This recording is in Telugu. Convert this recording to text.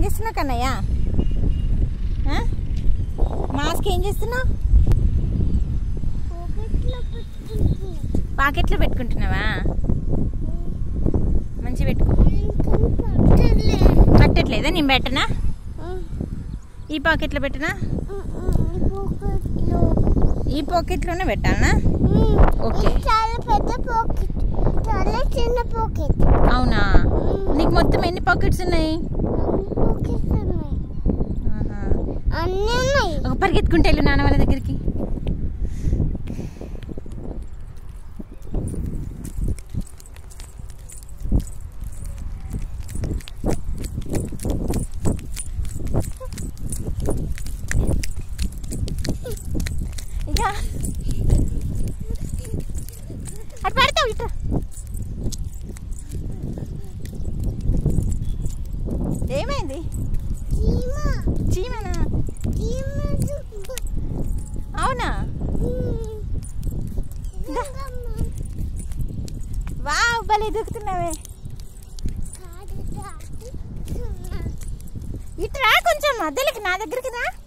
చేస్తున్నావు కన్నయ్య ఆ? మాస్క్ ఏం చేస్తున్నావు పోకెట్లో పెట్టుకుంటుంది పాకెట్లో పెట్టుకుంటున్నావా మంచి పెట్టుకో పట్టలే పట్టట్లేదా నేను పెట్టనా ఈ పాకెట్లో పెట్టనా పోకెట్లో ఈ పాకెట్లోనే పెట్టాలనా ఓకే. ఇది చాలా పెద్ద పాకెట్ చాలా చిన్న పాకెట్ అవునా నీకు మొత్తం ఎన్ని పాకెట్స్ ఉన్నాయి పాకెట్స్ ఉన్నాయి ఆహా. అన్నీ ఉన్నాయి ఒక పరిగెత్తుకుంటే వెళ్ళు నాన్న వాళ్ళ దగ్గరికి ఇక అటు పడతావు ఇట్లా ఏమైంది చీమ చీమనా చీమ అవునా వావ్ భలే దూకుతున్నావే ఇట్రా కొంచెం మధ్యలోకి నా దగ్గరికి రా